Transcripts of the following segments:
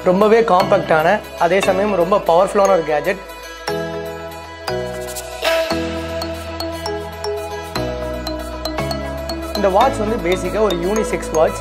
ரொம்பவே காம்பேக்டான அதே சமயம் ரொம்ப பவர்ஃபுல்லான ஒரு கேஜெட் இந்த வாட்ச் வந்து பேசிக்காக ஒரு unisex watch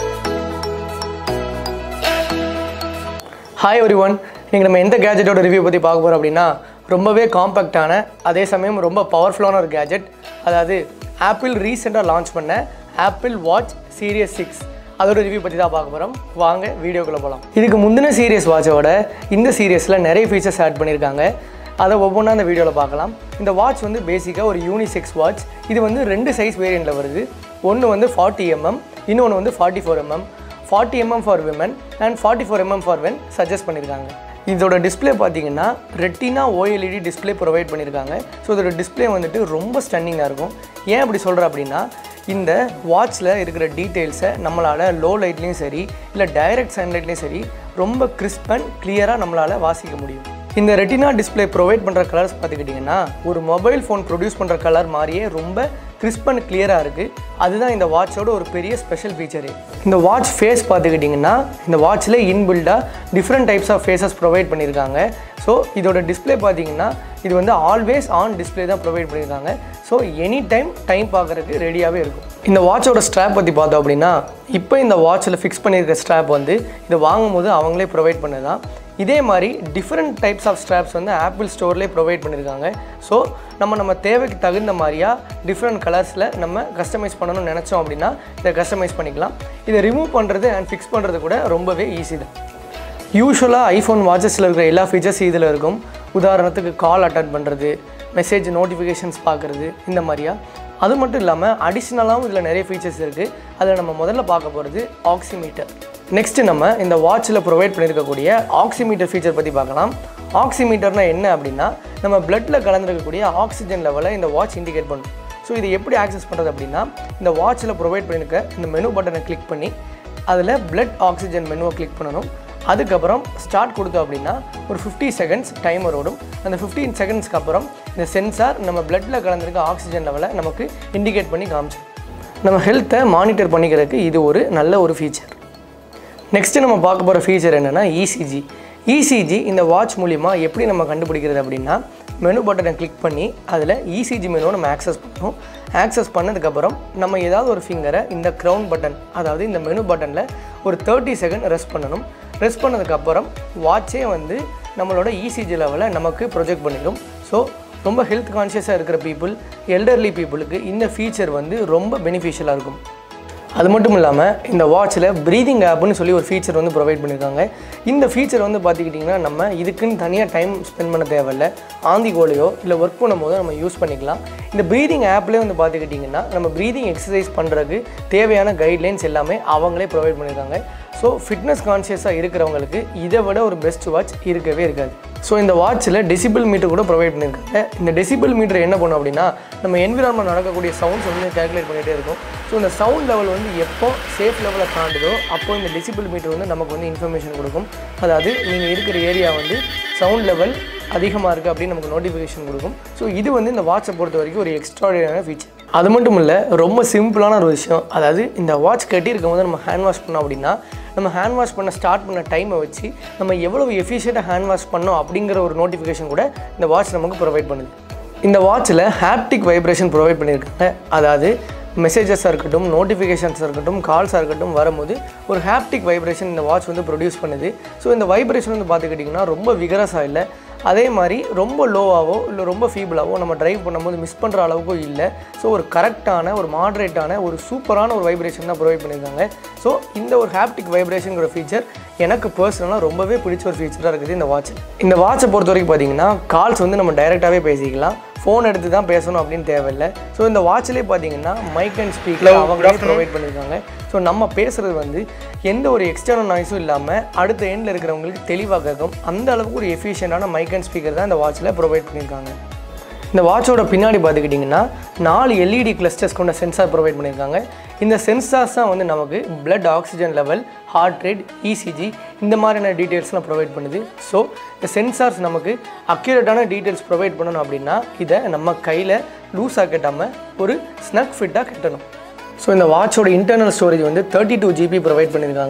hi everyone நீங்கள் நம்ம எந்த கேஜெட்டோட ரிவ்யூ பற்றி பார்க்க போகிறோம் அப்படின்னா ரொம்பவே காம்பேக்டான அதே சமயம் ரொம்ப பவர்ஃபுல்லான ஒரு கேஜெட் அதாவது ஆப்பிள் ரீசெண்டாக லான்ச் பண்ண ஆப்பிள் வாட்ச் சீரியஸ் சிக்ஸ் அதோட ரிவ்யூ பற்றி தான் பார்க்க போகிறோம் வாங்க வீடியோக்குள்ளே போகலாம் இதுக்கு முந்தின சீரியஸ் வாட்சோட இந்த சீரியஸில் நிறைய ஃபீச்சர்ஸ் ஆட் பண்ணியிருக்காங்க அதை ஒவ்வொன்றா இந்த வீடியோவில் பார்க்கலாம் இந்த வாட்ச் வந்து பேசிக்காக ஒரு யூனிசெக்ஸ் வாட்ச் இது வந்து ரெண்டு சைஸ் வேரியண்ட்டில் வருது ஒன்று வந்து ஃபார்ட்டி எம்எம் இன்னொன்று வந்து forty four mm forty mm for women and forty four mm for men suggest பண்ணியிருக்காங்க இதோட டிஸ்ப்ளே பார்த்தீங்கன்னா ரெட்டினா ஓஎல்இடி டிஸ்ப்ளே ப்ரொவைட் பண்ணியிருக்காங்க ஸோ இதோட டிஸ்ப்ளே வந்துட்டு ரொம்ப ஸ்டன்னிங்காக இருக்கும் ஏன் அப்படி சொல்கிறேன் அப்படின்னா இந்த வாட்ச்சில் இருக்கிற டீட்டெயில்ஸை நம்மளால் லோ லைட்லேயும் சரி இல்லை டைரக்ட் சன்லைட்லேயும் சரி ரொம்ப கிறிஸ்ப் அண்ட் கிளியராக நம்மளால் வாசிக்க முடியும் இந்த ரெட்டினா டிஸ்ப்ளே ப்ரொவைட் பண்ணுற கலர்ஸ் பார்த்துக்கிட்டிங்கன்னா ஒரு மொபைல் ஃபோன் ப்ரொடியூஸ் பண்ணுற கலர் மாதிரியே ரொம்ப கிறிஸ்ப் அண்ட் கிளியராக இருக்குது அதுதான் இந்த வாட்சோட ஒரு பெரிய ஸ்பெஷல் ஃபீச்சரு இந்த வாட்ச் ஃபேஸ் பார்த்துக்கிட்டிங்கன்னா இந்த வாட்சில் இன்பில்டாக different types of faces provide பண்ணியிருக்காங்க ஸோ இதோட டிஸ்ப்ளே பார்த்தீங்கன்னா இது வந்து ஆல்வேஸ் ஆன் டிஸ்ப்ளே தான் ப்ரொவைட் பண்ணியிருக்காங்க ஸோ எனி டைம் டைம் பார்க்குறதுக்கு ரெடியாகவே இருக்கும் இந்த வாட்சோட ஸ்ட்ராப் பற்றி பார்த்தோம் அப்படின்னா இப்போ இந்த வாட்சில் ஃபிக்ஸ் பண்ணியிருக்க ஸ்ட்ராப் வந்து இது வாங்கும்போது அவங்களே ப்ரொவைட் பண்ணது தான் இதே மாதிரி டிஃப்ரெண்ட் டைப்ஸ் ஆஃப் ஸ்ட்ராப்ஸ் வந்து ஆப்பிள் ஸ்டோர்லேயே ப்ரொவைட் பண்ணியிருக்காங்க ஸோ நம்ம நம்ம தேவைக்கு தகுந்த மாதிரியா டிஃப்ரெண்ட் கலர்ஸில் நம்ம கஸ்டமைஸ் பண்ணணும்னு நினச்சோம் அப்படின்னா இதை கஸ்டமைஸ் பண்ணிக்கலாம் இதை ரிமூவ் பண்ணுறது அண்ட் ஃபிக்ஸ் பண்ணுறது கூட ரொம்பவே ஈஸி தான் யூஸ்வலாக ஐஃபோன் வாட்சஸில் இருக்கிற எல்லா ஃபீச்சர்ஸ் இதில் இருக்கும் உதாரணத்துக்கு கால் அட்டன் பண்ணுறது மெசேஜ் நோட்டிஃபிகேஷன்ஸ் பார்க்குறது இந்த மாதிரியா அது மட்டும் இல்லாமல் அடிஷ்னலாகவும் இதில் நிறைய ஃபீச்சர்ஸ் இருக்குது அதில் நம்ம முதல்ல பார்க்க போகிறது ஆக்சிமீட்டர் நெக்ஸ்ட் நம்ம இந்த வாட்சில் ப்ரொவைட் பண்ணியிருக்கக்கூடிய ஆக்சிமீட்டர் ஃபீச்சர் பற்றி பார்க்கலாம் ஆக்சிமீட்டர்னா என்ன அப்படின்னா நம்ம பிளட்டில் கலந்துருக்கக்கூடிய ஆக்சிஜன் லெவலை இந்த வாட்ச் இண்டிகேட் பண்ணும் ஸோ இது எப்படி ஆக்சஸ் பண்ணுறது அப்படின்னா இந்த வாட்சில் ப்ரொவைட் பண்ணியிருக்க இந்த மெனு பட்டனை கிளிக் பண்ணி அதில் பிளட் ஆக்சிஜன் மெனுவை கிளிக் பண்ணணும் அதுக்கப்புறம் ஸ்டார்ட் கொடுத்தோம் அப்படின்னா ஒரு ஃபிஃப்டி செகண்ட்ஸ் டைமர் ஓடும் அந்த ஃபிஃப்டீன் செகண்ட்ஸ்க்கு அப்புறம் இந்த சென்சார் நம்ம பிளட்டில் கலந்துருக்க ஆக்சிஜன் லெவலை நமக்கு இண்டிகேட் பண்ணி காமிச்சிடும் நம்ம ஹெல்த்தை மானிட்டர் பண்ணிக்கிறதுக்கு இது ஒரு நல்ல ஒரு ஃபீச்சர் நெக்ஸ்ட்டு நம்ம பார்க்க போகிற ஃபீச்சர் என்னென்னா இசிஜி இசிஜி இந்த வாட்ச் மூலிமா எப்படி நம்ம கண்டுபிடிக்கிறது அப்படின்னா மெனு பட்டனை கிளிக் பண்ணி அதில் இசிஜி மெனுவை நம்ம ஆக்சஸ் பண்ணணும் ஆக்சஸ் பண்ணதுக்கப்புறம் நம்ம ஏதாவது ஒரு ஃபிங்கரை இந்த க்ரௌன் பட்டன் அதாவது இந்த மெனு பட்டனில் ஒரு தேர்ட்டி செகண்ட் ரெஸ்ட் பண்ணணும் ரெஸ்ட் பண்ணதுக்கப்புறம் வாட்சே வந்து நம்மளோட இசிஜி லெவலை நமக்கு ப்ரொஜெக்ட் பண்ணிடும் ஸோ ரொம்ப ஹெல்த் கான்ஷியஸாக இருக்கிற பீப்புள் எல்டர்லி பீப்புளுக்கு இந்த ஃபீச்சர் வந்து ரொம்ப பெனிஃபிஷியலாக இருக்கும் அது மட்டும் இல்லாமல் இந்த வாட்சில் ப்ரீதிங் ஆப்னு சொல்லி ஒரு ஃபீச்சர் வந்து ப்ரொவைட் பண்ணியிருக்காங்க இந்த ஃபீச்சர் வந்து பார்த்துக்கிட்டிங்கன்னா நம்ம இதுக்குன்னு தனியாக டைம் ஸ்பெண்ட் பண்ண தேவையில்ல ஆந்தி கோலையோ இல்லை ஒர்க் பண்ணும் போதோ நம்ம யூஸ் பண்ணிக்கலாம் இந்த ப்ரீதிங் ஆப்லேயே வந்து பார்த்துக்கிட்டிங்கன்னா நம்ம ப்ரீதிங் எக்ஸசைஸ் பண்ணுறதுக்கு தேவையான கைட்லைன்ஸ் எல்லாமே அவங்களே ப்ரொவைட் பண்ணியிருக்காங்க ஸோ ஃபிட்னஸ் கான்ஷியஸாக இருக்கிறவங்களுக்கு இதை விட ஒரு பெஸ்ட் வாட்ச் இருக்கவே இருக்காது ஸோ இந்த வாட்சில் டெசிபிள் மீட்டர் கூட ப்ரொவைட் பண்ணியிருக்காங்க இந்த டெசிபிள் மீட்டர் என்ன பண்ணும் அப்படின்னா நம்ம என்விரான்மெண்ட் நடக்கக்கூடிய சவுண்ட்ஸ் வந்து கேல்குலேட் பண்ணிகிட்டே இருக்கும் ஸோ இந்த சவுண்ட் லெவல் வந்து எப்போ சேஃப் லெவலை தாண்டுதோ அப்போ இந்த டெசிபிள் மீட்டர் வந்து நமக்கு வந்து இன்ஃபர்மேஷன் கொடுக்கும் அதாவது நீங்கள் இருக்கிற ஏரியா வந்து சவுண்ட் லெவல் அதிகமாக இருக்குது அப்படின்னு நமக்கு நோட்டிஃபிகேஷன் கொடுக்கும் ஸோ இது வந்து இந்த வாட்சை பொறுத்த வரைக்கும் ஒரு எக்ஸ்ட்ராடினரியான ஃபீச்சர் அது மட்டும் இல்லை ரொம்ப சிம்பிளான ஒரு விஷயம் அதாவது இந்த வாட்ச் கட்டியிருக்கும் போது நம்ம ஹேண்ட் வாஷ் பண்ணோம் அப்படின்னா நம்ம ஹேண்ட் வாஷ் பண்ண ஸ்டார்ட் பண்ண டைமை வச்சு நம்ம எவ்வளவு எஃபிஷியண்ட்டாக ஹேண்ட் வாஷ் பண்ணோம் அப்படிங்கிற ஒரு நோட்டிஃபிகேஷன் கூட இந்த வாட்ச் நமக்கு ப்ரொவைட் பண்ணுது இந்த வாட்சில் ஹாப்டிக் வைப்ரேஷன் ப்ரொவைட் பண்ணியிருக்காங்க அதாவது மெசேஜஸாக இருக்கட்டும் நோட்டிஃபிகேஷன்ஸாக இருக்கட்டும் கால்ஸாக இருக்கட்டும் வரும்போது ஒரு ஹாப்டிக் வைப்ரேஷன் இந்த வாட்ச் வந்து ப்ரொடியூஸ் பண்ணுது ஸோ இந்த வைப்ரேஷன் வந்து பார்த்துக்கிட்டிங்கன்னா ரொம்ப விகரஸாக இல்லை அதே மாதிரி ரொம்ப லோவாகவோ இல்லை ரொம்ப ஃபீபிளாகவோ நம்ம டிரைவ் பண்ணும்போது மிஸ் பண்ணுற அளவுக்கோ இல்லை ஸோ ஒரு கரெக்டான ஒரு மாட்ரேட்டான ஒரு சூப்பரான ஒரு வைப்ரேஷன் தான் ப்ரொவைட் பண்ணியிருக்காங்க ஸோ இந்த ஒரு ஹாப்டிக் வைப்ரேஷனுங்கிற ஃபீச்சர் எனக்கு பர்சனலாக ரொம்பவே பிடிச்ச ஒரு ஃபீச்சராக இருக்குது இந்த வாட்ச் இந்த வாட்சை பொறுத்த வரைக்கும் பார்த்தீங்கன்னா கால்ஸ் வந்து நம்ம டைரெக்டாகவே பேசிக்கலாம் ஃபோன் எடுத்து தான் பேசணும் அப்படின்னு தேவையில்லை ஸோ இந்த வாட்ச்லேயே பார்த்தீங்கன்னா மைக் அண்ட் ஸ்பீக்கர் அவங்களே ப்ரொவைட் பண்ணியிருக்காங்க ஸோ நம்ம பேசுகிறது வந்து எந்த ஒரு எக்ஸ்டர்னல் நாய்ஸும் இல்லாமல் அடுத்த எண்டில் இருக்கிறவங்களுக்கு தெளிவாக கேட்கும் அந்த அளவுக்கு ஒரு எஃபிஷியண்டான மைக் அண்ட் ஸ்பீக்கர் தான் இந்த வாட்சில் ப்ரொவைட் பண்ணியிருக்காங்க இந்த வாட்சோட பின்னாடி பார்த்துக்கிட்டிங்கன்னா நாலு எல்இடி கிளஸ்டர்ஸ் கொண்ட சென்சார் ப்ரொவைட் பண்ணியிருக்காங்க இந்த சென்சார்ஸ் தான் வந்து நமக்கு blood oxygen level heart rate ECG இந்த மாதிரியான டீட்டெயில்ஸ்லாம் ப்ரொவைட் பண்ணுது ஸோ இந்த சென்சார்ஸ் நமக்கு அக்யூரேட்டான டீட்டெயில்ஸ் ப்ரொவைட் பண்ணணும் அப்படின்னா இதை நம்ம கையில் லூஸாக கட்டாமல் ஒரு ஸ்னக் ஃபிட்டாக கட்டணும் ஸோ இந்த வாட்சோட இன்டர்னல் ஸ்டோரேஜ் வந்து தேர்ட்டி டூ ஜிபி ப்ரொவைட் பண்ணியிருக்காங்க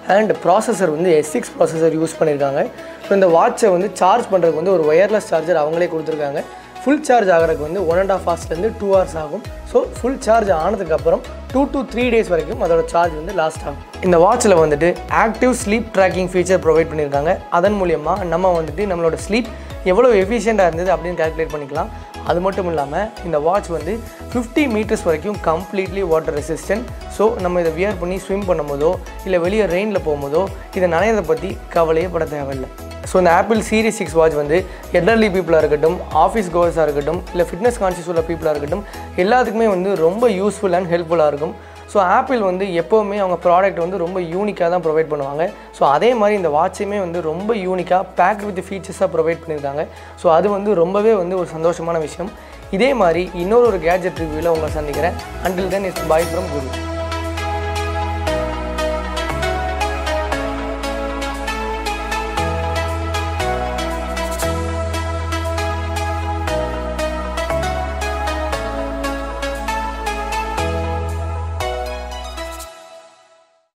அண்ட் ப்ராசஸர் வந்து எஸ் சிக்ஸ் ப்ராசஸர் யூஸ் பண்ணியிருக்காங்க ஸோ இந்த வாட்சை வந்து சார்ஜ் பண்ணுறதுக்கு வந்து ஒரு ஒயர்லெஸ் சார்ஜர் அவங்களே கொடுத்துருக்காங்க ஃபுல் சார்ஜ் ஆகிறதுக்கு வந்து ஒன் அண்ட் ஆஃப் ஹவர்ஸ்லேருந்து டூ ஹவர்ஸ் ஆகும் ஸோ ஃபுல் சார்ஜ் ஆனதுக்கப்புறம் டூ to த்ரீ டேஸ் வரைக்கும் அதோட சார்ஜ் வந்து லாஸ்ட் ஆகும் இந்த வாட்சில் வந்துட்டு active sleep tracking feature provide பண்ணியிருக்காங்க அதன் மூலியமாக நம்ம வந்துட்டு நம்மளோட ஸ்லீப் எவ்வளோ எஃபிஷியண்ட்டாக இருந்தது அப்படின்னு கால்குலேட் பண்ணிக்கலாம் அது மட்டும் இல்லாமல் இந்த வாட்ச் வந்து 50 மீட்டர்ஸ் வரைக்கும் கம்ப்ளீட்லி வாட்டர் ரெசிஸ்டன்ட் ஸோ நம்ம இதை வியர் பண்ணி ஸ்விம் பண்ணும்போதோ இல்லை வெளியே ரெயினில் போகும்போதோ இதை நனையதை பற்றி கவலையே பட தேவையில்லை ஸோ இந்த ஆப்பிள் சீரிஸ் சிக்ஸ் வாட்ச் வந்து எல்டர்லி பீப்புளாக இருக்கட்டும் ஆஃபீஸ் கோவர்ஸாக இருக்கட்டும் இல்லை ஃபிட்னஸ் கான்ஷியஸ் உள்ள பீப்புளாக இருக்கட்டும் எல்லாத்துக்குமே வந்து ரொம்ப யூஸ்ஃபுல் அண்ட் ஹெல்ப்ஃபுல்லாக இருக்கும் ஸோ ஆப்பிள் வந்து எப்போவுமே அவங்க ப்ராடக்ட் வந்து ரொம்ப யூனிக்காக தான் ப்ரொவைட் பண்ணுவாங்க ஸோ அதே மாதிரி இந்த வாட்சுமே வந்து ரொம்ப யூனிக்காக பேக் வித் ஃபீச்சர்ஸாக ப்ரொவைட் பண்ணியிருக்காங்க ஸோ அது வந்து ரொம்பவே வந்து ஒரு சந்தோஷமான விஷயம் இதே மாதிரி இன்னொரு ஒரு கேஜெட் ரிவ்யூவில் உங்களை சந்திக்கிறேன் until then is bye from Guru